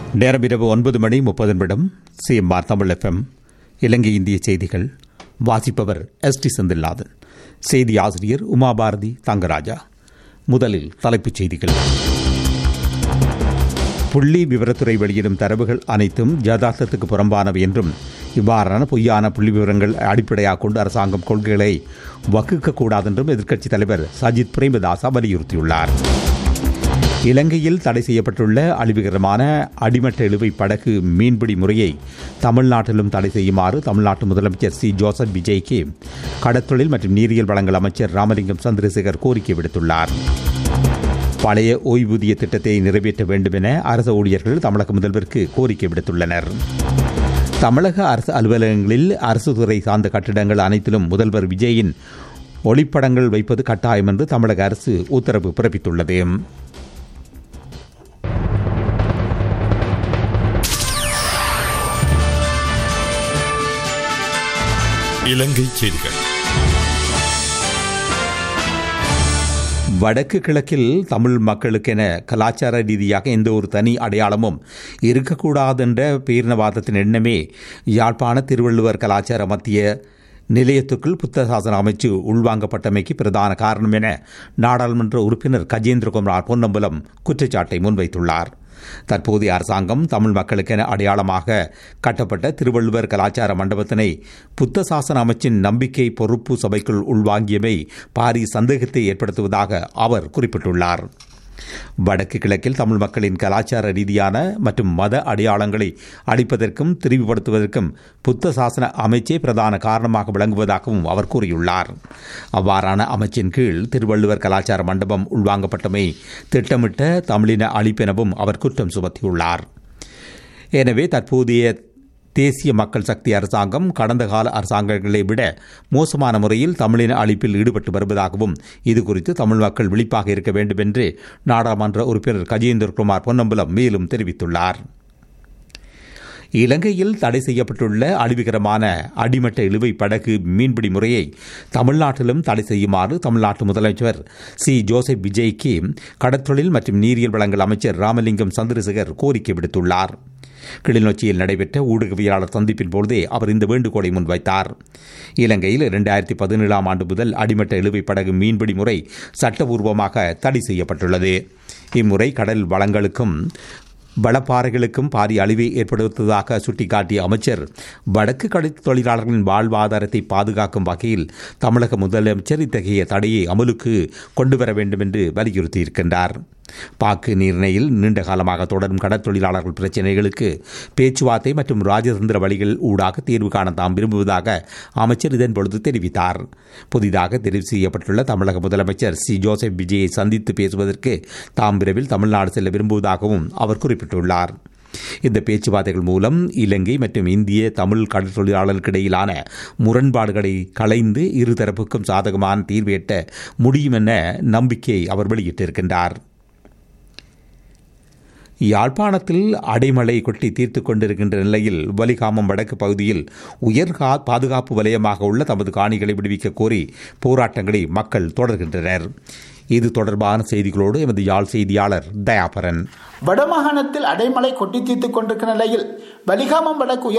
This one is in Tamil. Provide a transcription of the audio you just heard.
நேரம் இரவு ஒன்பது மணி முப்பது நிமிடம் சிஎம்ஆர் தமிழ் எஃப்எம் இலங்கை இந்திய செய்திகள் வாசிப்பவர் எஸ் டி செந்தில்நாதன் செய்தி ஆசிரியர் உமாபாரதி தங்கராஜா முதலில் தலைப்புச் செய்திகள் புள்ளி விவரத்துறை வெளியிடும் தரவுகள் அனைத்தும் யதார்த்தத்துக்கு புறம்பானவை என்றும் இவ்வாறான பொய்யான புள்ளி விவரங்கள் அடிப்படையாக கொண்டு அரசாங்கம் கொள்கைகளை வகுக்கக்கூடாது என்றும் எதிர்க்கட்சித் தலைவர் சஜித் பிரேமதாசா வலியுறுத்தியுள்ளார் இலங்கையில் தடை செய்யப்பட்டுள்ள அழிவுகரமான அடிமட்ட இழுவை படகு மீன்பிடி முறையை தமிழ்நாட்டிலும் தடை செய்யுமாறு தமிழ்நாட்டு முதலமைச்சர் சி ஜோசப் விஜய்க்கு கடற்தொழில் மற்றும் நீரியல் வளங்கள் அமைச்சர் ராமலிங்கம் சந்திரசேகர் கோரிக்கை விடுத்துள்ளார் பழைய ஓய்வூதிய திட்டத்தை நிறைவேற்ற வேண்டும் என அரசு ஊழியர்கள் தமிழக முதல்வருக்கு கோரிக்கை விடுத்துள்ளனர் தமிழக அரசு அலுவலகங்களில் அரசு துறை சார்ந்த கட்டிடங்கள் அனைத்திலும் முதல்வர் விஜயின் ஒளிப்படங்கள் வைப்பது கட்டாயம் என்று தமிழக அரசு உத்தரவு பிறப்பித்துள்ளது இலங்கை செய்திகள் வடக்கு கிழக்கில் தமிழ் மக்களுக்கென கலாச்சார ரீதியாக எந்த ஒரு தனி அடையாளமும் இருக்கக்கூடாதென்ற பேரினவாதத்தின் எண்ணமே யாழ்ப்பாண திருவள்ளுவர் கலாச்சார மத்திய நிலையத்துக்குள் புத்த சாசன அமைச்சு உள்வாங்கப்பட்டமைக்கு பிரதான காரணம் என நாடாளுமன்ற உறுப்பினர் கஜேந்திரகுமார் பொன்னம்பலம் குற்றச்சாட்டை முன்வைத்துள்ளார் தற்போதைய அரசாங்கம் தமிழ் மக்களுக்கென அடையாளமாக கட்டப்பட்ட திருவள்ளுவர் கலாச்சார மண்டபத்தினை புத்த சாசன அமைச்சின் நம்பிக்கை பொறுப்பு சபைக்குள் உள்வாங்கியமை பாரி சந்தேகத்தை ஏற்படுத்துவதாக அவர் குறிப்பிட்டுள்ளார் வடக்கு கிழக்கில் தமிழ் மக்களின் கலாச்சார ரீதியான மற்றும் மத அடையாளங்களை அளிப்பதற்கும் திரிவுபடுத்துவதற்கும் புத்த சாசன அமைச்சே பிரதான காரணமாக விளங்குவதாகவும் அவர் கூறியுள்ளார் அவ்வாறான அமைச்சின் கீழ் திருவள்ளுவர் கலாச்சார மண்டபம் உள்வாங்கப்பட்டமை திட்டமிட்ட தமிழின அழிப்பெனவும் அவர் குற்றம் சுமத்தியுள்ளார் எனவே தற்போதைய தேசிய மக்கள் சக்தி அரசாங்கம் கடந்த கால அரசாங்கங்களை விட மோசமான முறையில் தமிழின அழிப்பில் ஈடுபட்டு வருவதாகவும் இதுகுறித்து தமிழ் மக்கள் விழிப்பாக இருக்க வேண்டும் என்று நாடாளுமன்ற உறுப்பினர் கஜேந்திரகுமார் பொன்னம்பலம் மேலும் தெரிவித்துள்ளார் இலங்கையில் தடை செய்யப்பட்டுள்ள அழிவுகரமான அடிமட்ட இழுவை படகு மீன்பிடி முறையை தமிழ்நாட்டிலும் தடை செய்யுமாறு தமிழ்நாட்டு முதலமைச்சர் சி ஜோசப் விஜய்க்கு கடற்தொழில் மற்றும் நீரியல் வளங்கள் அமைச்சர் ராமலிங்கம் சந்திரசேகர் கோரிக்கை விடுத்துள்ளார் கிளிநொச்சியில் நடைபெற்ற ஊடகவியலாளர் சந்திப்பின் பொழுதே அவர் இந்த வேண்டுகோளை முன்வைத்தார் இலங்கையில் இரண்டாயிரத்தி பதினேழாம் ஆண்டு முதல் அடிமட்ட இழுவை படகு மீன்பிடி முறை சட்டபூர்வமாக தடை செய்யப்பட்டுள்ளது இம்முறை கடல் வளங்களுக்கும் வளப்பாறைகளுக்கும் பாரிய அழிவை ஏற்படுத்துவதாக சுட்டிக்காட்டிய அமைச்சர் வடக்கு கடல் தொழிலாளர்களின் வாழ்வாதாரத்தை பாதுகாக்கும் வகையில் தமிழக முதலமைச்சர் இத்தகைய தடையை அமலுக்கு கொண்டுவர வேண்டும் என்று வலியுறுத்தியிருக்கின்றார் பாக்கு நீர்ணையில் நீண்ட காலமாக தொடரும் கடற்தொழிலாளர்கள் பிரச்சினைகளுக்கு பேச்சுவார்த்தை மற்றும் ராஜதந்திர வழிகள் ஊடாக தீர்வு காண தாம் விரும்புவதாக அமைச்சர் இதன்பொழுது தெரிவித்தார் புதிதாக தெரிவு செய்யப்பட்டுள்ள தமிழக முதலமைச்சர் சி ஜோசப் விஜயை சந்தித்து பேசுவதற்கு தாம் விரைவில் தமிழ்நாடு செல்ல விரும்புவதாகவும் அவர் குறிப்பிட்டுள்ளார் இந்த பேச்சுவார்த்தைகள் மூலம் இலங்கை மற்றும் இந்திய தமிழ் கடற்தொழிலாளர்களுக்கிடையிலான முரண்பாடுகளை களைந்து இருதரப்புக்கும் சாதகமான தீர்வு எட்ட முடியும் என நம்பிக்கை அவர் வெளியிட்டிருக்கின்றார் யாழ்ப்பாணத்தில் அடைமழை கொட்டி தீர்த்து கொண்டிருக்கின்ற நிலையில் வலிகாமம் வடக்கு பகுதியில் உயர் பாதுகாப்பு வலயமாக உள்ள தமது காணிகளை விடுவிக்க கோரி போராட்டங்களை மக்கள் தொடர்கின்றனர் இது தொடர்பான செய்திகளோடு எமது யாழ் செய்தியாளர் தயாபரன் வடமாகாணத்தில் அடைமழை கொட்டி தீர்த்துக் கொண்டிருக்கிற நிலையில் வலிகாமம் வடக்கு